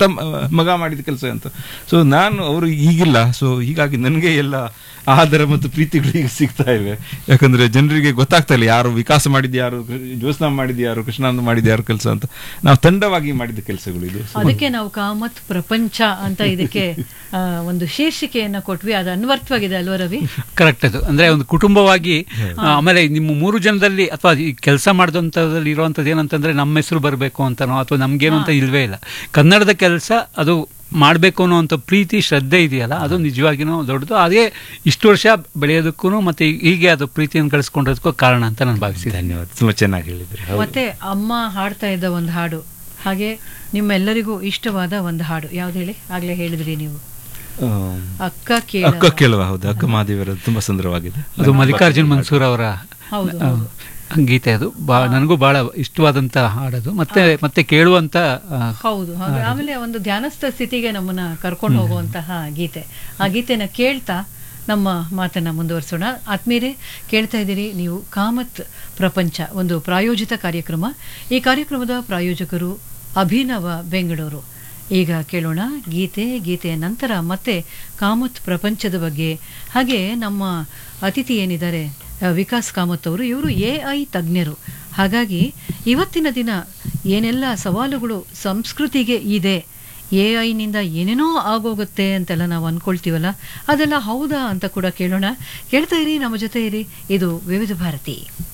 ಹೆತ್ತ ಮ- ಮಗ ಮಾಡಿದ ಕೆಲಸ ಅಂತ ಸೊ ನಾನು ಅವರು ಈಗಿಲ್ಲ ಸೊ ಹೀಗಾಗಿ ನನಗೆ ಎಲ್ಲ ಆದರ ಮತ್ತು ಪ್ರೀತಿಗಳು ಈಗ ಸಿಗ್ತಾ ಇವೆ ಯಾಕಂದ್ರೆ ಜನರಿಗೆ ಗೊತ್ತಾಗ್ತಾ ಇಲ್ಲ ಯಾರು ವಿಕಾಸ ಮಾಡಿದ ಯಾರು ಜ್ಯೋತ್ಸ್ನಾ ಮಾಡಿದ ಯಾರು ಕೃಷ್ಣಾನಂದ ಮಾಡಿದ ಯಾರು ಕೆಲಸ ಅಂತ ನಾವು ತಂಡವಾಗಿ ಮಾಡಿದ ಕೆಲಸಗಳು ಇದು So, ಅದಕ್ಕೆ ನಾವು ಕಾಮತ್ ಪ್ರಪಂಚ ಅಂತ ಇದಕ್ಕೆ ಆ, ಒಂದು ಶೀರ್ಷಿಕೆಯನ್ನ ಕೊಟ್ವಿ ಅದು ಅನ್ವರ್ಥವಾಗಿದೆ ಅಲ್ವಾ ರವಿ ಕರೆಕ್ಟ್ ಅದು ಅಂದ್ರೆ ಒಂದು ಕುಟುಂಬವಾಗಿ ಆ, ಆಮೇಲೆ ನಿಮ್ಮ ಮೂರು ಜನದಲ್ಲಿ ಅಥವಾ ಈ ಕೆಲಸ ಮಾಡಿದಂಥದ್ರಲ್ಲಿ ಇರುವಂಥದ್ದು ಏನಂತಂದ್ರೆ ನಮ್ಮ ಹೆಸರು ಬರಬೇಕು ಅಂತನೋ ಅಥವಾ ನಮ್ಗೇನು ಅಂತ ಇಲ್ವೇ ಇಲ್ಲ ಕನ್ನಡದ ಕೆಲಸ ಅದು ಮಾಡಬೇಕು ಅನ್ನೋಂಥ ಪ್ರೀತಿ ಶ್ರದ್ಧೆ ಇದೆಯಲ್ಲ ಅದು ನಿಜವಾಗಿನೂ ದೊಡ್ಡದು ಅದೇ ಇಷ್ಟು ವರ್ಷ ಬೆಳೆಯೋದಕ್ಕೂ ಮತ್ತೆ ಹೀಗೆ ಅದು ಪ್ರೀತಿಯನ್ನು ಗಳಿಸ್ಕೊಂಡಿರೋದಕ್ಕೂ ಕಾರಣ ಅಂತ ನಾನು ಭಾವಿಸಿದ್ದೇನೆ ಧನ್ಯವಾದ ತುಂಬಾ ಚೆನ್ನಾಗಿ ಹೇಳಿದ್ರಿ ಹೌದು. ಮತ್ತೆ ಅಮ್ಮ ಹಾಡ್ತಾ ಇದ್ದ ಒಂದು ಹಾಡು ಹಾಗೆ ನಿಮ್ಮೆಲ್ಲರಿಗೂ ಇಷ್ಟವಾದ ಒಂದು ಹಾಡು ಯಾವ್ದು ಹೇಳಿ ಆಗ್ಲೇ ಹೇಳಿದ್ರಿ ನೀವು ಆಮ್, ಅಕ್ಕ ಕೇಳ ಅಕ್ಕ ಕೇಳುವ ಹೌದು ಅಕ್ಕ ಮಹಾದೇವರ ತುಂಬಾ ಸುಂದರವಾಗಿದೆ ಅದು ಮಲ್ಲಿಕಾರ್ಜುನ್ ಮನ್ಸೂರ್ ಅವರ ಹೌದು, ಆ, ಗೀತೆ ಅದು ಬಾ ನನಗೂ ಬಹಳ ಇಷ್ಟವಾದಂಥ ಹಾಡದು ಮತ್ತೆ ಮತ್ತೆ ಕೇಳುವಂತ ಆ, ಹೌದು ಹೌದು ಆಮೇಲೆ ಒಂದು ಧ್ಯಾನಸ್ಥ ಸ್ಥಿತಿಗೆ ನಮ್ಮನ್ನ ಕರ್ಕೊಂಡು ಹೋಗುವಂತಹ ಗೀತೆ ಆ ಗೀತೆನ ಕೇಳ್ತಾ ನಮ್ಮ ಮಾತನ್ನ ಮುಂದುವರಿಸೋಣ ಆತ್ಮೀಯರೇ ಕೇಳ್ತಾ ಇದ್ದೀರಿ ನೀವು ಕಾಮತ್ ಪ್ರಪಂಚ ಒಂದು ಪ್ರಾಯೋಜಿತ ಕಾರ್ಯಕ್ರಮ ಈ ಕಾರ್ಯಕ್ರಮದ ಪ್ರಾಯೋಜಕರು ಅಭಿನವ ಬೆಂಗಳೂರು ಈಗ ಕೇಳೋಣ ಗೀತೆ ಗೀತೆಯ ನಂತರ ಮತ್ತೆ ಕಾಮತ್ ಪ್ರಪಂಚದ ಬಗ್ಗೆ ಹಾಗೆ ನಮ್ಮ ಅತಿಥಿ ಏನಿದ್ದಾರೆ ಆ, ವಿಕಾಸ್ ಕಾಮತ್ ಅವರು ಇವರು ಎ ಐ ತಜ್ಞರು ಹಾಗಾಗಿ ಇವತ್ತಿನ ದಿನ ಏನೆಲ್ಲ ಸವಾಲುಗಳು ಸಂಸ್ಕೃತಿಗೆ ಇದೆ ಎ ಐನಿಂದ ಏನೇನೋ ಆಗೋಗುತ್ತೆ ಅಂತೆಲ್ಲ ನಾವು ಅನ್ಕೊಳ್ತೀವಲ್ಲ ಅದೆಲ್ಲ ಹೌದಾ ಅಂತ ಕೂಡ ಕೇಳೋಣ ಕೇಳ್ತಾ ಇರಿ ನಮ್ಮ ಜೊತೆ ಇರಿ ಇದು ವಿವಿಧ ಭಾರತಿ